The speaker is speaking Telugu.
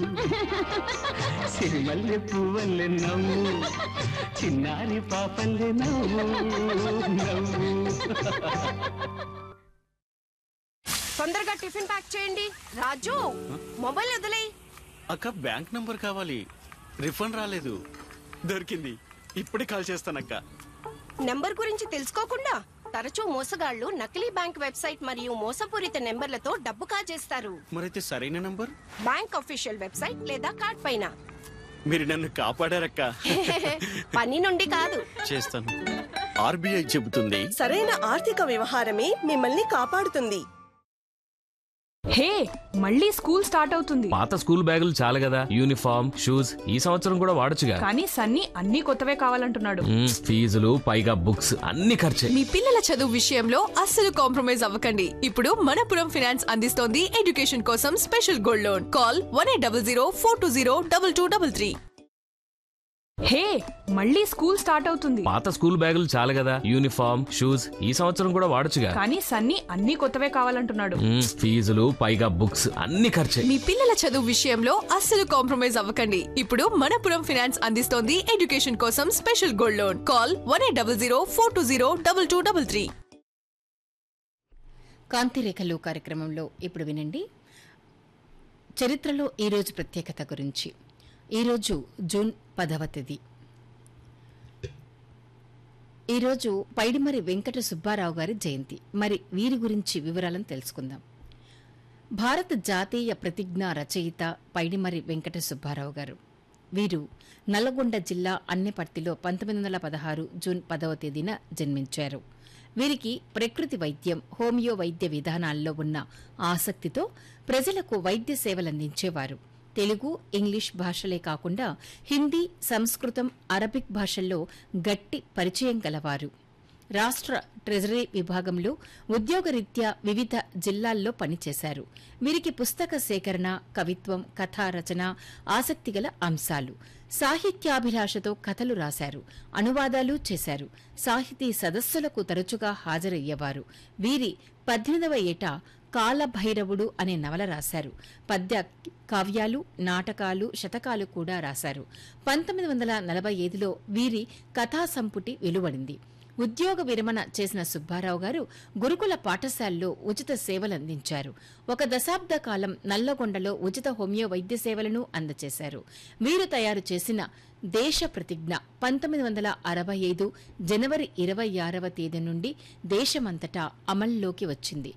సిరిమల్లె పువ్వల్లె నవ్వు చిన్నారి పాపల్లె నవ్వు నవ్వు తొందరగా టిఫిన్ ప్యాక్ చేయండి రాజు మొబైల్ వదిలేయ్ అక్క బ్యాంక్ నంబర్ కావాలి రిఫండ్ రాలేదు దొరికింది ఇప్పుడే కాల్ చేస్తానక్క నెంబర్ గురించి తెలుసుకోకుండా తరచూ మోసగాళ్లు నకిలీ బ్యాంక్ వెబ్సైట్ మరియు మోసపూరిత నెంబర్లతో డబ్బు కాజేస్తారు మరైతే సరైన నంబర్ బ్యాంక్ అఫీషియల్ వెబ్సైట్ లేదా కార్డ్ పైన మీరు నన్ను కాపాడారక్క పని నుండి కాదు చేస్తాను ఆర్బీఐ చెబుతుంది సరైన ఆర్థిక వ్యవహారమే మిమ్మల్ని కాపాడుతుంది హే మళ్ళీ స్కూల్ స్టార్ట్ అవుతుంది పాత స్కూల్ బ్యాగులు చాలు కదా యూనిఫామ్ షూస్ ఈ సంవత్సరం కూడా వాడొచ్చుగా కానీ సన్నీ అన్ని కొత్తవే కావాలంటున్నాడు మ్మ్, ఫీజులు పైగా బుక్స్ అన్ని ఖర్చే మీ పిల్లల చదువు విషయంలో అస్సలు కాంప్రమైజ్ అవ్వకండి ఇప్పుడు మనపురం ఫినాన్స్ అందిస్తోంది ఎడ్యుకేషన్ కోసం special gold loan call one eight double zero four two zero double two double three hey మళ్ళీ స్కూల్ స్టార్ట్ అవుతుంది పాత స్కూల్ బ్యాగులు చాలు కదా యూనిఫామ్ షూస్ ఈ సంవత్సరం కూడా వాడొచ్చుగా కానీ సన్నీ అన్ని కొత్తవే కావాలంటున్నాడు మ్మ్, ఫీజులు పైగా బుక్స్ అన్ని ఖర్చే మీ పిల్లల చదువు విషయంలో అస్సలు కాంప్రమైజ్ అవ్వకండి ఇప్పుడు మనపురం ఫినాన్స్ అందిస్తోంది ఎడ్యుకేషన్ కోసం special gold loan call one eight double zero four two zero double two double three కాంతిరేఖలు కార్యక్రమంలో ఇప్పుడు వినండి చరిత్రలో ఈరోజు ప్రత్యేకత గురించి ఈరోజు జూన్ పదవ తేదీ ఈరోజు పైడిమరి వెంకట సుబ్బారావు గారి జయంతి మరి వీరి గురించి వివరాలను తెలుసుకుందాం భారత జాతీయ ప్రతిజ్ఞ రచయిత పైడిమరి వెంకట సుబ్బారావు గారు వీరు నల్లగొండ జిల్లా అన్నెపర్తిలో పంతొమ్మిది వందల పదహారు జూన్ పదవ తేదీన జన్మించారు వీరికి ప్రకృతి వైద్యం హోమియో వైద్య విధానాల్లో ఉన్న ఆసక్తితో ప్రజలకు వైద్య సేవలందించేవారు తెలుగు ఇంగ్లీష్ భాషలే కాకుండా హిందీ సంస్కృతం అరబిక్ భాషల్లో గట్టి పరిచయం గలవారు రాష్ట్ర ట్రెజరీ విభాగంలో ఉద్యోగరీత్యా వివిధ జిల్లాల్లో పనిచేశారు వీరికి పుస్తక సేకరణ కవిత్వం కథా రచన ఆసక్తిగల అంశాలు సాహిత్యాభిలాషతో కథలు రాశారు అనువాదాలు చేశారు సాహితీ సదస్సులకు తరచుగా హాజరయ్యేవారు వీరి పద్దెనిమిదవ ఏట కాలభైరవుడు అనే నవల రాశారు పద్య కావ్యాలు నాటకాలు శతకాలు కూడా రాశారు పంతొమ్మిది వందల నలభై ఐదులో వీరి కథా సంపుటి వెలువడింది ఉద్యోగ విరమణ చేసిన సుబ్బారావు గారు గురుకుల పాఠశాలలో ఉచిత సేవలందించారు ఒక దశాబ్ద కాలం నల్లగొండలో ఉచిత హోమియో వైద్య సేవలను అందజేశారు వీరు తయారు చేసిన దేశ ప్రతిజ్ఞ పంతొమ్మిది వందల అరవై ఐదు జనవరి ఇరవై ఆరవ తేదీ నుండి దేశమంతటా అమల్లోకి వచ్చింది